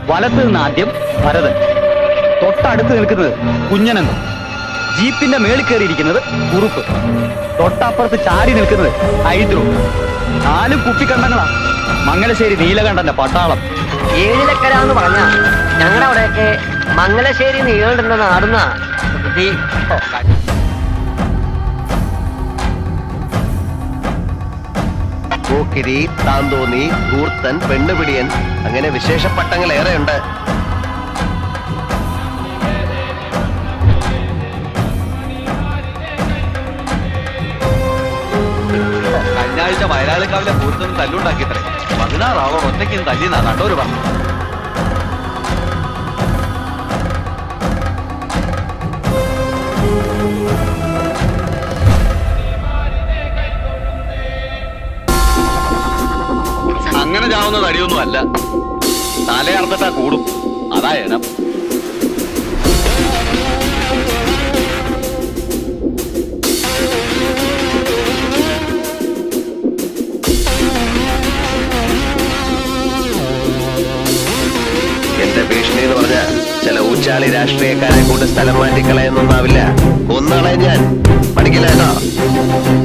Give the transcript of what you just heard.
വലത്ത് നിന്ന് ആദ്യം ഭരതൻ തൊട്ടടുത്ത് നിൽക്കുന്നത് കുഞ്ഞനെന്ന് ജീപ്പിന്റെ മേളിൽ കയറിയിരിക്കുന്നത് കുറുപ്പ് തൊട്ടപ്പുറത്ത് ചാരി നിൽക്കുന്നത് ഹൈദ്രു നാലും കുപ്പിക്കണ്ടങ്ങളാ മംഗലശ്ശേരി നീലകണ്ഠന്റെ പട്ടാളം ഏഴിലക്കര എന്ന് പറഞ്ഞ ഞങ്ങളുടെ അവിടെയൊക്കെ മംഗലശ്ശേരി നീളുന്ന നാടുന്ന ഈ പോക്കിരി താന്തോന്നി ധൂർത്തൻ പെണ്ണുപിടിയൻ അങ്ങനെ വിശേഷ പട്ടങ്ങൾ ഏറെയുണ്ട് കഴിഞ്ഞ ആഴ്ച വയലാളിക്കാവിലെ പൂരത്തിന് തല്ലുണ്ടാക്കിത്രേ പതിനാറാവോ ഒറ്റയ്ക്കും തല്ലിന്നാ കണ്ടോര് പറഞ്ഞു അങ്ങനെ ചാവുന്ന തടിയൊന്നും അല്ല തലയർത്തിട്ടാ കൂടും അതാ ഇനം എന്റെ ഭീഷണി എന്ന് പറഞ്ഞ ചില ഊച്ചാളി രാഷ്ട്രീയക്കാരെ കൊണ്ട് സ്ഥലം മാറ്റിക്കളയെന്നൊന്നാവില്ല ഒന്നാളെ ഞാൻ പഠിക്കില്ല കേട്ടോ